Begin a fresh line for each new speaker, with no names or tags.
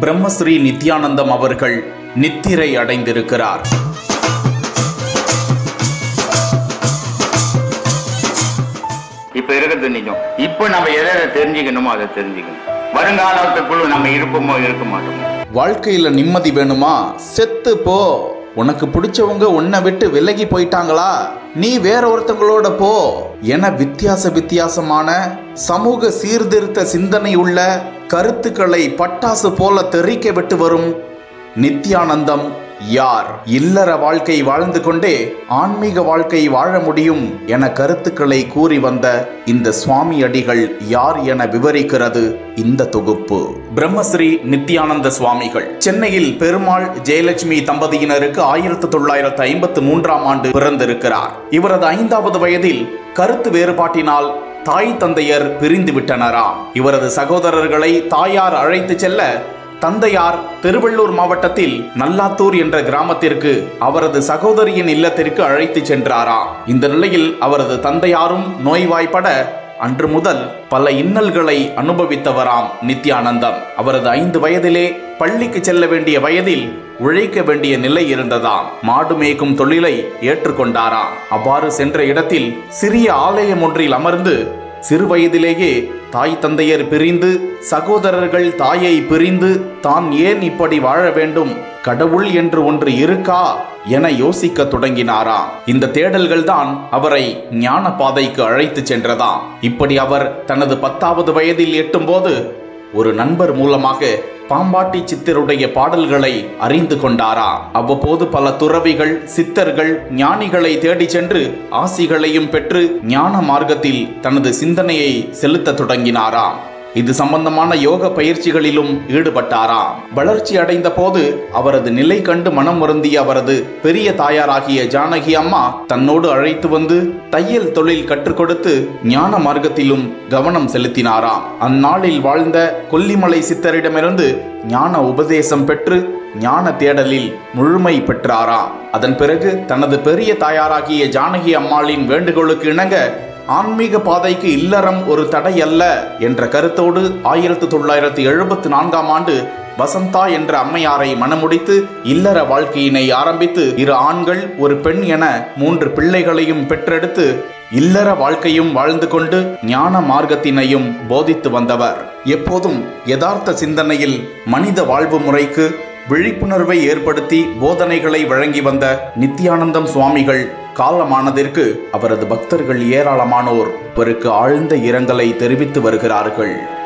பிரம்மஸ்ரீ நித்யானந்தம் அவர்கள் நித்திரை அடைந்திருக்கிறார்
இப்ப இருக்கிறது நிஜம் இப்ப நம்ம எதை எதை தெரிஞ்சுக்கணுமோ அதை தெரிஞ்சுக்கணும் வருங்காலத்துக்குள்ள நம்ம இருப்போமோ இருக்க மாட்டோமோ
வாழ்க்கையில நிம்மதி வேணுமா செத்து போ உனக்கு பிடிச்சவங்க உன்னை விட்டு விலகி போயிட்டாங்களா நீ வேற ஒருத்தங்களோட போ என வித்தியாச வித்தியாசமான சமூக சீர்திருத்த சிந்தனை உள்ள கருத்துக்களை பட்டாசு போல தெறிக்க விட்டு வரும் நித்யானந்தம் யார் இல்லற வாழ்க்கை வாழ்ந்து கொண்டே ஆன்மீக வாழ்க்கை வாழ முடியும் என கருத்துக்களை கூறி வந்த இந்த சுவாமி அடிகள் யார் என விவரிக்கிறது இந்த தொகுப்பு பிரம்மஸ்ரீ நித்யானந்த சுவாமிகள் சென்னையில் பெருமாள் ஜெயலட்சுமி தம்பதியினருக்கு ஆயிரத்தி தொள்ளாயிரத்து ஐம்பத்து மூன்றாம் ஆண்டு பிறந்திருக்கிறார் இவரது ஐந்தாவது வயதில் கருத்து வேறுபாட்டினால் தாய் தந்தையர் பிரிந்து விட்டனராம் இவரது சகோதரர்களை தாயார் அழைத்து செல்ல தந்தையார் திருவள்ளூர் மாவட்டத்தில் நல்லாத்தூர் என்ற கிராமத்திற்கு அவரது சகோதரியின் இல்லத்திற்கு அழைத்து சென்றாராம் இந்த நிலையில் அவரது தந்தையாரும் நோய்வாய்ப்பட அன்று முதல் பல இன்னல்களை அனுபவித்தவராம் நித்யானந்தம் அவரது ஐந்து வயதிலே பள்ளிக்கு செல்ல வேண்டிய வயதில் உழைக்க வேண்டிய நிலை இருந்ததாம் மாடு மேய்க்கும் தொழிலை ஏற்றுக்கொண்டாராம் அவ்வாறு சென்ற இடத்தில் சிறிய ஆலயம் ஒன்றில் அமர்ந்து சிறு வயதிலேயே தாய் தந்தையர் பிரிந்து சகோதரர்கள் தாயை பிரிந்து தான் ஏன் இப்படி வாழ வேண்டும் கடவுள் என்று ஒன்று இருக்கா என யோசிக்க தொடங்கினாராம் இந்த தேடல்கள் தான் அவரை ஞான பாதைக்கு அழைத்து சென்றதாம் இப்படி அவர் தனது பத்தாவது வயதில் எட்டும்போது ஒரு நண்பர் மூலமாக பாம்பாட்டி சித்தருடைய பாடல்களை அறிந்து கொண்டாராம் அவ்வப்போது பல துறவிகள் சித்தர்கள் ஞானிகளை தேடிச் சென்று ஆசிகளையும் பெற்று ஞான மார்க்கத்தில் தனது சிந்தனையை செலுத்த தொடங்கினாராம் இது சம்பந்தமான யோக பயிற்சிகளிலும் ஈடுபட்டாராம் வளர்ச்சி அடைந்த போது அவரது நிலை கண்டு மனம் வருந்திய அவரது பெரிய தாயாராகிய ஜானகி அம்மா தன்னோடு அழைத்து வந்து தையல் தொழில் கற்றுக் கொடுத்து ஞான மார்க்கத்திலும் கவனம் செலுத்தினாராம் அந்நாளில் வாழ்ந்த கொல்லிமலை சித்தரிடமிருந்து ஞான உபதேசம் பெற்று ஞான தேடலில் முழுமை பெற்றாராம் அதன் பிறகு தனது பெரிய தாயாராகிய ஜானகி அம்மாளின் வேண்டுகோளுக்கு இணங்க ஆன்மீக பாதைக்கு இல்லறம் ஒரு தடை அல்ல என்ற கருத்தோடு ஆயிரத்து தொள்ளாயிரத்து எழுபத்து நான்காம் ஆண்டு வசந்தா என்ற அம்மையாரை மணமுடித்து இல்லற வாழ்க்கையினை ஆரம்பித்து இரு ஆண்கள் ஒரு பெண் என மூன்று பிள்ளைகளையும் பெற்றெடுத்து இல்லற வாழ்க்கையும் வாழ்ந்து கொண்டு ஞான மார்க்கத்தினையும் போதித்து வந்தவர் எப்போதும் யதார்த்த சிந்தனையில் மனித வாழ்வு முறைக்கு விழிப்புணர்வை ஏற்படுத்தி போதனைகளை வழங்கி வந்த நித்யானந்தம் சுவாமிகள் காலமானதற்கு அவரது பக்தர்கள் ஏராளமானோர் இவருக்கு ஆழ்ந்த இரங்கலை தெரிவித்து வருகிறார்கள்